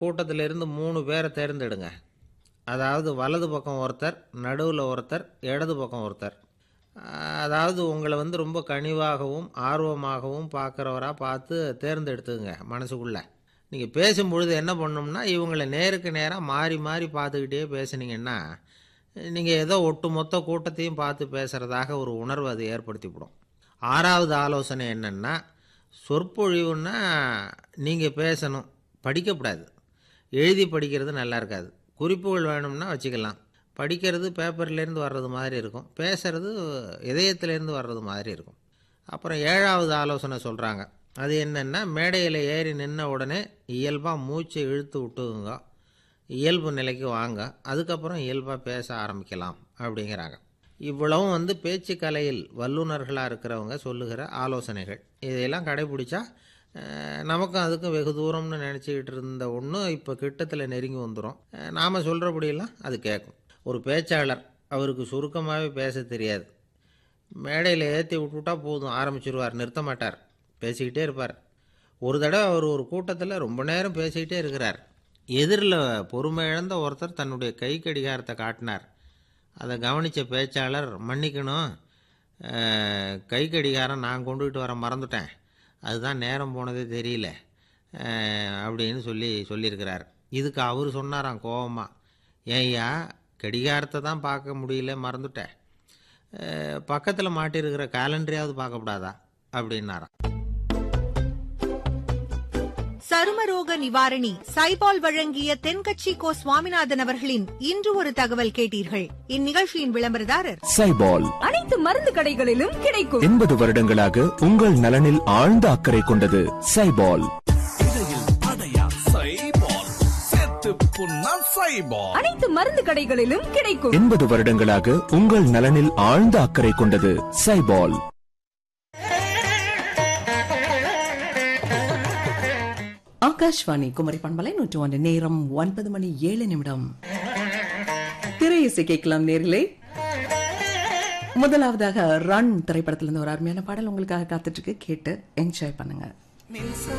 கூட்டத்திலிருந்து மூணு பேரை தேர்ந்தெடுங்க அதாவது வலது பக்கம் ஒருத்தர் நடுவில் ஒருத்தர் இடது பக்கம் ஒருத்தர் அதாவது உங்களை வந்து ரொம்ப கனிவாகவும் ஆர்வமாகவும் பார்க்குறவராக பார்த்து தேர்ந்தெடுத்துங்க மனசுக்குள்ளே நீங்கள் பேசும்பொழுது என்ன பண்ணணும்னா இவங்களை நேருக்கு நேராக மாறி மாறி பார்த்துக்கிட்டே பேசுனீங்கன்னா நீங்கள் ஏதோ ஒட்டு மொத்த கூட்டத்தையும் பார்த்து பேசுகிறதாக ஒரு உணர்வு அது ஏற்படுத்திவிடும் ஆறாவது ஆலோசனை என்னென்னா சொற்பொழிவுன்னா நீங்கள் பேசணும் படிக்கக்கூடாது எழுதி படிக்கிறது நல்லா இருக்காது குறிப்புகள் வேணும்னா வச்சுக்கலாம் படிக்கிறது பேப்பர்லேருந்து வர்றது மாதிரி இருக்கும் பேசுறது இதயத்திலேருந்து வர்றது மாதிரி இருக்கும் அப்புறம் ஏழாவது ஆலோசனை சொல்கிறாங்க அது என்னென்னா மேடையில் ஏறி நின்ன உடனே இயல்பாக மூச்சை இழுத்து விட்டுங்க இயல்பு நிலைக்கு வாங்க அதுக்கப்புறம் இயல்பாக பேச ஆரம்பிக்கலாம் அப்படிங்கிறாங்க இவ்வளவும் வந்து பேச்சு கலையில் வல்லுநர்களாக இருக்கிறவங்க சொல்லுகிற ஆலோசனைகள் இதையெல்லாம் கடைபிடிச்சா அஹ், நமக்கும் அதுக்கும் வெகு தூரம்னு நினச்சிக்கிட்டு இருந்த ஒன்று இப்போ கிட்டத்தில் நெருங்கி வந்துடும் நாம் சொல்கிறபடியெல்லாம் அது கேட்கும் ஒரு பேச்சாளர் அவருக்கு சுருக்கமாகவே பேச தெரியாது மேடையில் ஏற்றி விட்டுவிட்டா போதும் ஆரம்பிச்சிருவார் நிறுத்த மாட்டார் பேசிக்கிட்டே இருப்பார் ஒரு தடவை அவர் ஒரு கூட்டத்தில் ரொம்ப நேரம் பேசிக்கிட்டே இருக்கிறார் எதிரில் பொறுமை இழந்த ஒருத்தர் தன்னுடைய கை கடிகாரத்தை காட்டினார் அதை கவனித்த பேச்சாளர் மன்னிக்கணும் அஹ், கை கடிகாரம் நான் கொண்டுகிட்டு வர மறந்துட்டேன் அதுதான் நேரம் போனதே தெரியல அஹ், அப்படின்னு சொல்லி சொல்லியிருக்கிறார் இதுக்கு அவர் சொன்னாராம் கோவமா ஏய்யா கடிகாரத்தை தான் பார்க்க முடியல மறந்துட்டேன் பக்கத்தில் மாட்டியிருக்கிற கேலண்டரையாவது பார்க்கக்கூடாதா அப்படின்னாராம் சருமரோக நிவாரணி சைபால் வழங்கிய தென்கட்சி கோ சுவாமிநாதன் அவர்களின் இன்று ஒரு தகவல் கேட்டீர்கள் இந்நிகழ்ச்சியின் விளம்பரதாரர் சைபால் அனைத்து மருந்து கடைகளிலும் கிடைக்கும் எண்பது வருடங்களாக உங்கள் நலனில் ஆழ்ந்த அக்கறை கொண்டது சைபால் அனைத்து மருந்து கடைகளிலும் கிடைக்கும் எண்பது வருடங்களாக உங்கள் நலனில் ஆழ்ந்த அக்கறை கொண்டது சைபால் ஆகாஷ்வாணி குமரி பண்பலை நூற்று ஒன்று நேரம் ஒன்பது மணி ஏழு நிமிடம் திரையிசை கேட்கலாம் நேர்களே முதலாவதாக ரன் திரைப்படத்துல இருந்து ஒரு அருமையான பாடல் உங்களுக்காக காத்துட்டு இருக்கு கேட்டு என்ஜாய் பண்ணுங்க